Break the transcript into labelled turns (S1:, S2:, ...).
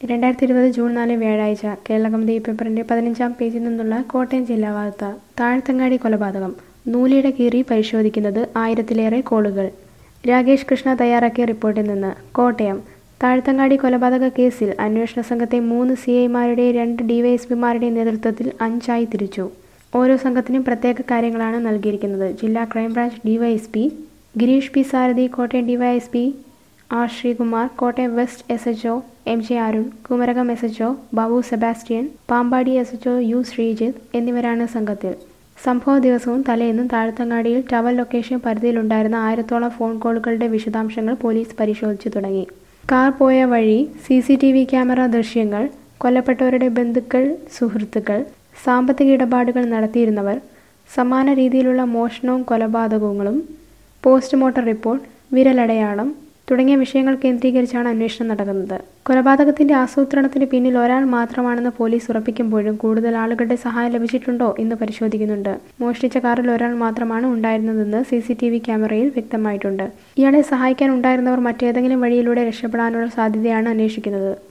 S1: രണ്ടായിരത്തി ഇരുപത് ജൂൺ നാല് വ്യാഴാഴ്ച കേരളകൗമുദി പേപ്പറിന്റെ പതിനഞ്ചാം പേജിൽ നിന്നുള്ള കോട്ടയം ജില്ലാ വാർത്ത താഴത്തങ്ങാടി കൊലപാതകം നൂലിയുടെ കീറി പരിശോധിക്കുന്നത് ആയിരത്തിലേറെ കോളുകൾ രാകേഷ് കൃഷ്ണ തയ്യാറാക്കിയ റിപ്പോർട്ടിൽ നിന്ന് കോട്ടയം താഴത്തങ്ങാടി കൊലപാതക കേസിൽ അന്വേഷണ സംഘത്തെ മൂന്ന് സി ഐമാരുടെ രണ്ട് ഡിവൈഎസ്പിമാരുടെ നേതൃത്വത്തിൽ അഞ്ചായി തിരിച്ചു ഓരോ സംഘത്തിനും പ്രത്യേക കാര്യങ്ങളാണ് നൽകിയിരിക്കുന്നത് ജില്ലാ crime branch DYSP Gireesh P Sarathi Kottayam DYSP R Sreekumar Kottayam west S H O M J Arun Kumarakom S H O Babu Sebastian Pampady S H O U Sreejith എന്നിവരാണ് സംഘത്തിൽ സംഭവ ദിവസവും തലേന്നും താഴത്തങ്ങാടിയിൽ ടവർ ലൊക്കേഷൻ പരിധിയിലുണ്ടായിരുന്ന ആയിരത്തോളം ഫോൺ കോളുകളുടെ വിശദാംശങ്ങൾ പോലീസ് പരിശോധിച്ചു തുടങ്ങി കാർ പോയ വഴി C C T V camera ദൃശ്യങ്ങൾ കൊല്ലപ്പെട്ടവരുടെ ബന്ധുക്കൾ സുഹൃത്തുക്കൾ സാമ്പത്തിക ഇടപാടുകൾ നടത്തിയിരുന്നവർ സമാന രീതിയിലുള്ള മോഷണവും കൊലപാതകങ്ങളും പോസ്റ്റ്മോർട്ടം റിപ്പോർട്ട് വിരലടയാളം തുടങ്ങിയ വിഷയങ്ങൾ കേന്ദ്രീകരിച്ചാണ് അന്വേഷണം നടക്കുന്നത് കൊലപാതകത്തിന്റെ ആസൂത്രണത്തിന് പിന്നിൽ ഒരാൾ മാത്രമാണെന്ന് പോലീസ് ഉറപ്പിക്കുമ്പോഴും കൂടുതൽ ആളുകളുടെ സഹായം ലഭിച്ചിട്ടുണ്ടോ എന്ന് പരിശോധിക്കുന്നുണ്ട് മോഷ്ടിച്ച കാറിൽ ഒരാൾ മാത്രമാണ് ഉണ്ടായിരുന്നതെന്ന് സി സി ടി വി ക്യാമറയിൽ വ്യക്തമായിട്ടുണ്ട് ഇയാളെ സഹായിക്കാൻ ഉണ്ടായിരുന്നവർ മറ്റേതെങ്കിലും വഴിയിലൂടെ രക്ഷപ്പെടാനുള്ള സാധ്യതയാണ് അന്വേഷിക്കുന്നത്